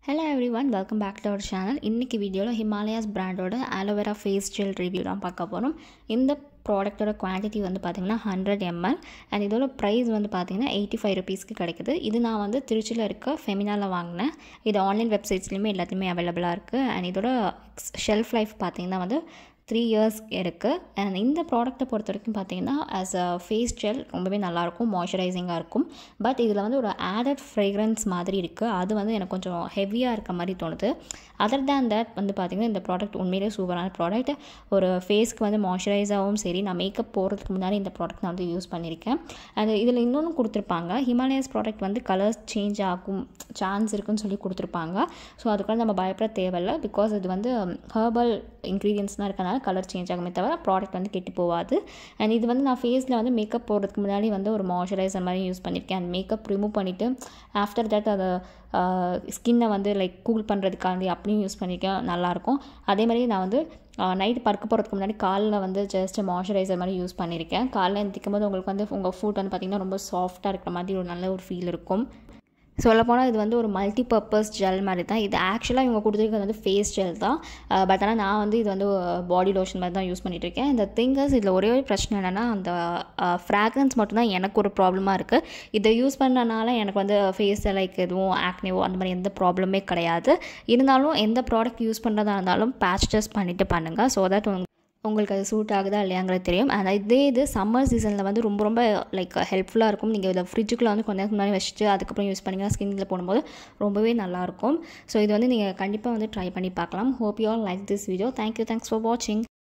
hello every one welcome back to our channel இன்றைக்கி வீடியோவில் Himalayas பிராண்டோட ஆலோவேரா ஃபேஸ் ஜெல் ரிவ்யூ தான் பார்க்க போகிறோம் இந்த ப்ராடக்ட்டோட குவான்டிட்டி வந்து பார்த்திங்கன்னா ஹண்ட்ரட் எம்எல் அண்ட் இதோட ப்ரைஸ் வந்து பார்த்திங்கன்னா எயிட்டி ஃபைவ் ருபீஸ்க்கு கிடைக்குது இது நான் வந்து திருச்சியில் இருக்க ஃபெமினாவில் வாங்கினேன் இது ஆன்லைன் வெப்சைட்ஸ்லையுமே எல்லாத்தையுமே அவைலபிளாக இருக்குது அண்ட் இதோட ஷெல்ஃப் லைஃப் பார்த்திங்கன்னா வந்து த்ரீ இயர்ஸ் இருக்குது அண்ட் இந்த ப்ராடக்ட்டை பொறுத்த வரைக்கும் பார்த்தீங்கன்னா ஆஸ் அ ஃபேஸ் ஜெல் ரொம்பவே நல்லாயிருக்கும் மாய்ஸ்சரைசிங்காக இருக்கும் பட் இதில் வந்து ஒரு ஆடட் ஃப்ரேக்ரன்ஸ் மாதிரி இருக்குது அது வந்து எனக்கு கொஞ்சம் ஹெவியாக இருக்க மாதிரி தோணுது அதர் தேன் தட் வந்து பார்த்திங்கன்னா இந்த ப்ராடக்ட் உண்மையிலே சூப்பரான ப்ராடக்ட் ஒரு ஃபேஸ்க்கு வந்து மாய்ஸ்சரைஸாகவும் சரி நான் மேக்கப் போகிறதுக்கு முன்னாடி இந்த ப்ராடக்ட் நான் வந்து யூஸ் பண்ணியிருக்கேன் அண்ட் இதில் இன்னொன்று கொடுத்துருப்பாங்க ஹிமாலயாஸ் ப்ராடக்ட் வந்து கலர்ஸ் சேஞ்ச் ஆகும் சான்ஸ் இருக்குன்னு சொல்லி கொடுத்துருப்பாங்க ஸோ அதுக்குள்ள நம்ம பயப்பட தேவையில்லை பிகாஸ் இது வந்து ஹர்பல் இன்க்ரீடியன்ஸ் தான் இருக்கனால கலர் சேஞ்ச் ஆகுமே தவிர ப்ராடக்ட் வந்து கெட்டு போகாது அண்ட் இது வந்து நான் ஃபேஸில் வந்து மேக்கப் போடுறதுக்கு முன்னாடி வந்து ஒரு மாய்ஸ்சரைசர் மாதிரி யூஸ் பண்ணியிருக்கேன் அண்ட் மேக்கப் ரிமூவ் பண்ணிவிட்டு ஆஃப்டர் தட் அதை ஸ்கின்னை வந்து லைக் கூல் பண்ணுறதுக்காண்டி அப்படியும் யூஸ் பண்ணியிருக்கேன் நல்லாயிருக்கும் அதே மாதிரி நான் வந்து நைட் படுக்க போகிறதுக்கு முன்னாடி காலில் வந்து ஜஸ்ட் மாய்ஸ்சரைசர் மாதிரி யூஸ் பண்ணியிருக்கேன் காலைல எந்திக்கும் போது உங்களுக்கு வந்து உங்கள் ஃபுட் வந்து பார்த்திங்கன்னா ரொம்ப சாஃப்டாக இருக்கிற மாதிரி ஒரு நல்ல ஒரு ஃபீல் இருக்கும் சொல்லப்போனால் இது வந்து ஒரு மல்டி பர்பஸ் ஜெல் மாதிரி தான் இது ஆக்சுவலாக இவங்க கொடுத்துருக்கிறது வந்து ஃபேஸ் ஜெல் தான் பட் ஆனால் நான் வந்து இது வந்து பாடி லோஷன் மாதிரி தான் யூஸ் பண்ணிகிட்டு இருக்கேன் இந்த திங்கர்ஸ் இதில் ஒரே ஒரு பிரச்சனை என்னென்னா அந்த ஃப்ராக்ரன்ஸ் மட்டும்தான் எனக்கு ஒரு ப்ராப்ளமாக இருக்குது இதை யூஸ் பண்ணனால எனக்கு வந்து ஃபேஸில் லைக் எதுவும் ஆக்னிவோ அந்த மாதிரி எந்த ப்ராப்ளமே கிடையாது இருந்தாலும் எந்த ப்ராடக்ட் யூஸ் பண்ணுறதா இருந்தாலும் பேட்ச் டெஸ்ட் பண்ணிவிட்டு பண்ணுங்கள் ஸோ தட் உங்களுக்கு அது சூட் ஆகுதா இல்லையாங்கிறது தெரியும் அண்ட் இதே இது சம்மர் சீசனில் வந்து ரொம்ப ரொம்ப லைக் ஹெல்ப்ஃபுல்லாக இருக்கும் நீங்கள் இதை ஃப்ரிட்ஜுக்குள்ளே வந்து கொஞ்ச நேரம் முன்னாடி வச்சுட்டு அதுக்கப்புறம் யூஸ் பண்ணிங்கன்னா ஸ்கின்னில் போடும்போது ரொம்பவே நல்லாயிருக்கும் ஸோ இது வந்து நீங்கள் கண்டிப்பாக வந்து ட்ரை பண்ணி பார்க்கலாம் hope you all like this video thank you thanks for வாட்சிங்